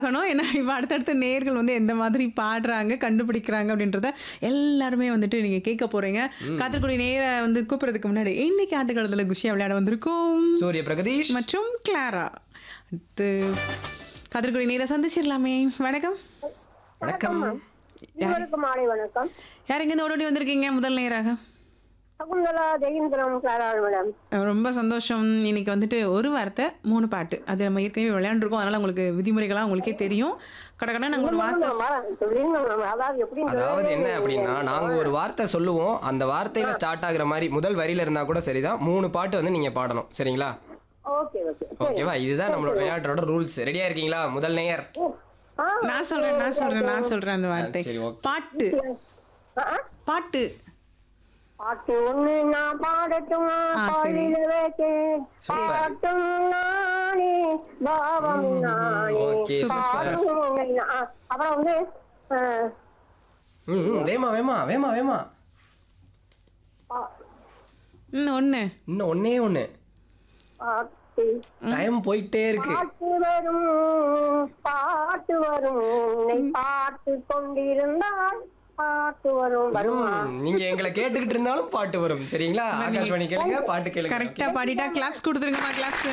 இருக்கணும். ஏன்னா, இப்ப அடுத்தடுத்த நேயர்கள் வந்து எந்த மாதிரி பாடுறாங்க, கண்டுபிடிக்கிறாங்க அப்படின்றத எல்லாருமே வந்துட்டு நீங்க கேட்க போறீங்க. காத்திருக்கக்கூடிய நேர வந்து கூப்பிடுறதுக்கு முன்னாடி இன்னைக்கு ஆட்டுக்களத்துல குஷியா விளையாட வந்திருக்கும் சூரிய பிரகதீஷ் மற்றும் கிளாரா. அடுத்து காத்திருக்கக்கூடிய நேர சந்திச்சிடலாமே. வணக்கம். வணக்கம் இருவருக்கும் மாலை வணக்கம் யார் எங்கேருந்து ஓடோடி வந்திருக்கீங்க முதல் நேராக? சகுந்தலா ஜெயந்திரம் கிளாராள் மேடம் ரொம்ப சந்தோஷம். இன்னைக்கு வந்துட்டு ஒரு வார்த்தை, 3 பாட்டு. அது நம்ம ஏற்கனவே விளையாண்டுருக்கோம். அதனால உங்களுக்கு விதிமுறைகள்லாம் உங்களுக்கே தெரியும். கடகடா நாங்க ஒரு வார்த்தை அதாவது எப்படி அதாவது என்ன அப்படின்னா நாங்க ஒரு வார்த்தை சொல்லுவோம் அந்த வார்த்தையில ஸ்டார்ட் ஆகுற மாதிரி முதல் வரியில இருந்தா கூட சரிதான் மூணு பாட்டு வந்து நீங்க பாடணும் சரிங்களா ஓகே ஓகே ஓகேவா இதுதான் நம்மளோட விளையாட்டோட ரூல்ஸ் ரெடியா இருக்கீங்களா முதல் நேயர் ஆ, நான் சொல்றேன் நான் சொல்றேன் நான் சொல்றேன் அந்த வார்த்தை சரி, okay. பாட்டு ஆ, ஆ. பாட்டு பாட்டு ஒண்ணு நான் பாடட்டுமா ஆ, சரி. பாடிட வைக்கேன் சூப்பர். பாட்டும் நானே பாவம் நானே ஓகே, சூப்பர். பாடும் உன்னை நான். ஆ, அப்புறம் வந்து ஆ, ம் ம், வேமா வேமா வேமா வேமா பா- இன்னும் ஒண்ணு இன்னும் ஒன்னே ஒண்ணு பாட்டு டைம் போயிட்டே இருக்கு பாட்டு வரும் பாட்டு வரும் உன்னை பார்த்து கொண்டிருந்தால் பாட்டு வரும் வருமா ம், நீங்க எங்களை கேட்டுக்கிட்டு இருந்தாலும் பாட்டு வரும் சரிங்களா ஆகாஷ்வாணி கேளுங்க பாட்டு கேளுங்க கரெக்டா பாடிட்டா கிளாப்ஸ் கொடுத்துருங்கம்மா கிளாப்ஸ்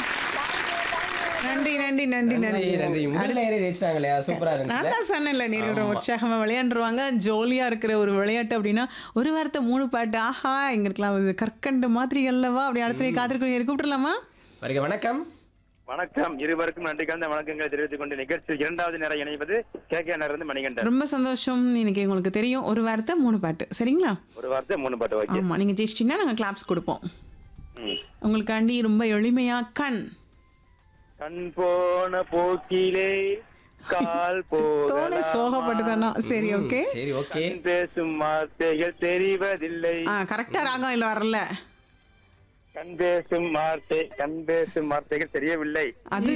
நன்றி நன்றி நன்றி நன்றி நன்றி நன்றி முதல் நேரே ஜெயிச்சிட்டாங்க இல்லையா சூப்பரா நான் இருந்துச்சு தான் சொன்னேன்ல நீரோட உற்சாகமா விளையாண்டுருவாங்க ஜோலியா இருக்கிற ஒரு விளையாட்டு அப்படின்னா ஒரு வாரத்தை மூணு பாட்டு ஆஹா எங்களுக்குலாம் இது கற்கண்டு மாதிரி அல்லவா அப்படி அடுத்த காத்திருக்கோம் கூப்பிட்டுலாமா வருக வணக்கம் வணக்கம் இருவருக்கும் நன்றி கலந்த வணக்கங்களை தெரிவித்துக் கொண்டு நிகழ்ச்சி இரண்டாவது நேரம் இணைவது கே கே இருந்து மணிகண்டன் ரொம்ப சந்தோஷம் இன்னைக்கு உங்களுக்கு தெரியும் ஒரு வாரத்தை மூணு பாட்டு சரிங்களா ஒரு வார்த்தை மூணு பாட்டு ஓகே ஆமா நீங்க ஜெயிச்சிட்டீங்கன்னா நாங்க கிளாப்ஸ் கொடுப்போம் ம். உங்களுக்காண்டி ரொம்ப எளிமையா கண் கண் போன போக்கிலே கால் தோலை சோகப்பட்டுதானா சரி ஓகே சரி ஓகே கண் பேசும் வார்த்தைகள் தெரிவதில்லை ஆ கரெக்டா ராகம் இல்ல வரல கண் பேசும் வார்த்தை கண் பேசும் வார்த்தைகள் தெரியவில்லை அது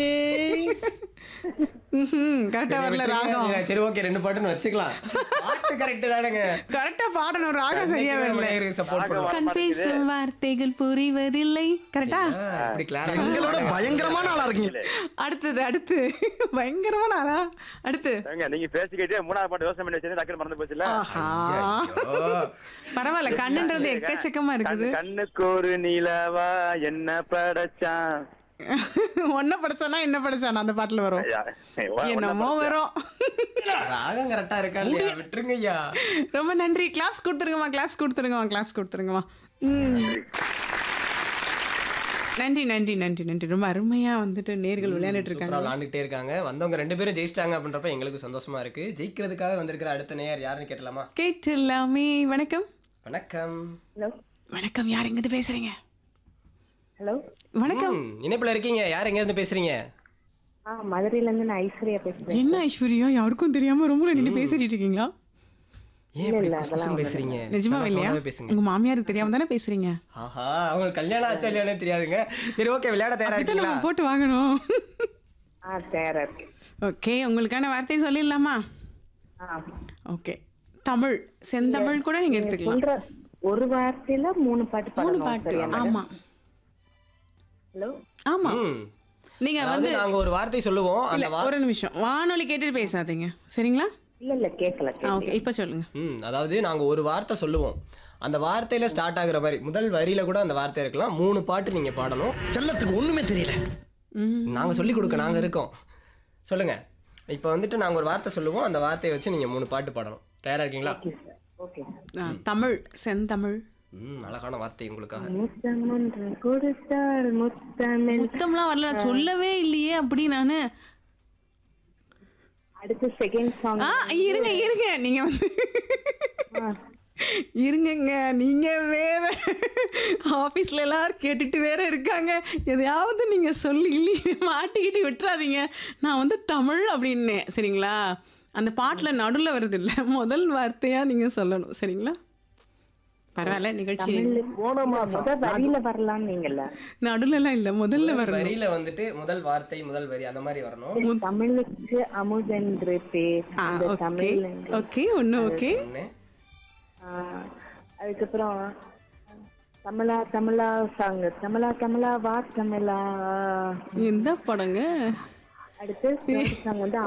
கரெக்டா வரல ராகம் சரி ஓகே ரெண்டு பாட்டுன்னு வச்சுக்கலாம் பாட்டு கரெக்ட் தானுங்க கரெக்டா பாடணும் ராகம் சரியா வரல சப்போர்ட் பண்ணுவோம் கண் பேசும் வார்த்தைகள் புரிவதில்லை கரெக்டா அப்படி கிளாரா எங்களோட பயங்கரமான ஆளா இருக்கீங்க அடுத்தது அடுத்து பயங்கரமான ஆளா அடுத்து ஏங்க, நீங்க பேசிக்கிட்டே மூணாவது பாட்டு யோசனை பண்ணி வச்சு டக்குனு மறந்து போச்சுல ஆஹா பரவாயில்ல கண்ணுன்றது எக்கச்சக்கமா இருக்குது கண்- கண்ணுக்கு ஒரு நிலவா என்ன படைச்சான் ஒன்ன படிச்சானா என்ன படிச்சானா அந்த பாட்டுல வரும் ஐயா, உன்னை என்னமோ படைச்சான். வரும் ராகம் கரெக்டா இருக்கா இல்லையா விட்டுருங்க ஐயா ரொம்ப நன்றி கிளாப்ஸ் கொடுத்துருங்கம்மா கிளாப்ஸ் கொடுத்துருங்கம்மா கிளாப்ஸ் கொடுத்துருங்கம்மா ம். நன்றி நன்றி நன்றி நன்றி ரொம்ப அருமையா வந்துட்டு நேர்கள் விளையாண்டுட்டு சூப்பரா இருக்காங்க விளாண்டுட்டே இருக்காங்க வந்தவங்க ரெண்டு பேரும் ஜெயிச்சிட்டாங்க அப்படின்றப்ப எங்களுக்கு சந்தோஷமா இருக்கு ஜெயிக்கிறதுக்காக வந்திருக்கிற அடுத்த நேயர் யாருன்னு கேட்டலாமா கேட்டுலாமே வணக்கம் வணக்கம் ஹலோ வணக்கம் யார் எங்கிருந்து பேசுறீங்க ஹலோ வணக்கம் ம், இணைப்புல இருக்கீங்க யார் எங்க இருந்து பேசுறீங்க ஆ மதுரையில இருந்து நான் ஐஸ்வர்யா பேசுறேன் என்ன ஐஸ்வர்யா யாருக்கும் தெரியாம ரொம்ப நின்று பேசிட்டு இருக்கீங்களா ஏன் இப்படி குசு குசுன்னு பேசுறீங்க நிஜமா நல்லா இல்லையா சோடாவே பேசுங்க உங்க மாமியாருக்கு தெரியாம தானே பேசுறீங்க ஆஹா அவங்களுக்கு கல்யாணம் ஆச்சா இல்லையானே தெரியாதுங்க சரி ஓகே விளையாட தயாரா இதை இருக்கீங்களா நம்ம போட்டு வாங்கணும் ஆ தயாரா இருக்கு ஓகே உங்களுக்கான வார்த்தை சொல்லிடலாமா ஆ ஓகே தமிழ் செந்தமிழ் கூட நீங்க எடுத்துக்கலாம் சொல்ற ஒரு வார்த்தையில மூணு பாட்டு மூணு பாடணும் பாட்டு சரியா ஆமா ஹலோ ஆமா ம் நீங்க அதாவது வந்து நாங்க ஒரு வார்த்தை சொல்லுவோம் அந்த இல்ல வா- ஒரு நிமிஷம் வானொலி கேட்டுட்டு பேசாதீங்க சரிங்களா இல்ல இல்ல கேட்கல ஆ ஓகே இப்போ சொல்லுங்க ம் அதாவது நாங்க ஒரு வார்த்தை சொல்லுவோம் அந்த வார்த்தையில ஸ்டார்ட் ஆகுற மாதிரி முதல் வரியில கூட அந்த வார்த்தை இருக்கலாம் மூணு பாட்டு நீங்க பாடணும் செல்லத்துக்கு ஒண்ணுமே தெரியல ம் நாங்க சொல்லி கொடுக்க நாங்க இருக்கோம் சொல்லுங்க இப்போ வந்துட்டு நாங்க ஒரு வார்த்தை சொல்லுவோம் அந்த வார்த்தையை வச்சு நீங்க மூணு பாட்டு பாடணும் தயாரா இருக்கீங்களா ஓகே ஆ, தமிழ் செந்தமிழ் ம் அழகான வார்த்தை உங்களுக்காக முத்தம் ஒன்று கொடுத்தாள் முத்தமிழ் முத்தம்லாம் வரல நான் சொல்லவே இல்லையே அப்படி நானு அடுத்து செகண்ட் சாங் ஆ இருங்க இருங்க நீங்க வந்து இருங்கங்க நீங்க வேற ஆபீஸ்ல எல்லாரும் கேட்டுட்டு வேற இருக்காங்க எதையாவது நீங்க சொல்லி இல்லையே மாட்டிக்கிட்டு விட்டுறாதீங்க நான் வந்து தமிழ் அப்படின்னேன் சரிங்களா அந்த பாட்டுல நடுவுல வருது இல்ல முதல் வார்த்தையா நீங்க சொல்லணும் சரிங்களா பரவாயில்ல நிகழ்ச்சி போன மாசம் முத வரியில வரலாம் நீங்கல்ல நடுவுல எல்லாம் இல்ல முதல்ல வரணும் வரியில வந்துட்டு முதல் வார்த்தை முதல் வரி அந்த மாதிரி வரணும் தமிழுக்கு அமுதென்று பேர் ஆ இந்த ஓகே தமிழ் ஓகே ஒன்று ஓகே ஒண்ணு ஆ, அதுக்கப்புறம் தமிழா தமிழா சாங் தமிழா தமிழா வா தமிழா எந்த படங்க அடுத்து சாங் வந்து